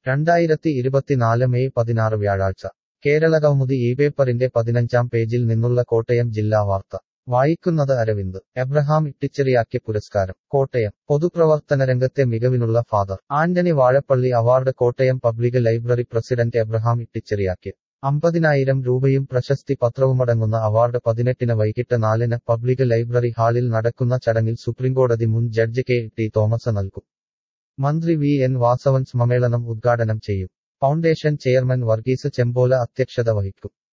രണ്ടായിരത്തി ഇരുപത്തിനാല് മെയ് പതിനാറ് വ്യാഴാഴ്ച കേരളകൗമുദി ഈ പേപ്പറിന്റെ പതിനഞ്ചാം പേജിൽ നിന്നുള്ള കോട്ടയം ജില്ലാ വാർത്ത വായിക്കുന്നത് അരവിന്ദ് എബ്രഹാം ഇട്ടിച്ചെറിയാക്കി പുരസ്കാരം കോട്ടയം പൊതുപ്രവർത്തനരംഗത്തെ മികവിനുള്ള father Antony Vazhappally award Kottayam public library president Abraham ഇട്ടിച്ചെറിയാക്കി അമ്പതിനായിരം രൂപയും പ്രശസ്തി പത്രവുമടങ്ങുന്ന അവാർഡ് പതിനെട്ടിന് വൈകിട്ട് നാലിന് പബ്ലിക് ലൈബ്രറി ഹാളിൽ നടക്കുന്ന ചടങ്ങിൽ സുപ്രീംകോടതി മുൻ ജഡ്ജ് കെ ടി തോമസ് നൽകും മന്ത്രി വി എൻ വാസവൻ സമ്മേളനം ഉദ്ഘാടനം ചെയ്യും ഫൗണ്ടേഷൻ ചെയർമാൻ വർഗീസ് ചെമ്പോല അധ്യക്ഷത വഹിക്കും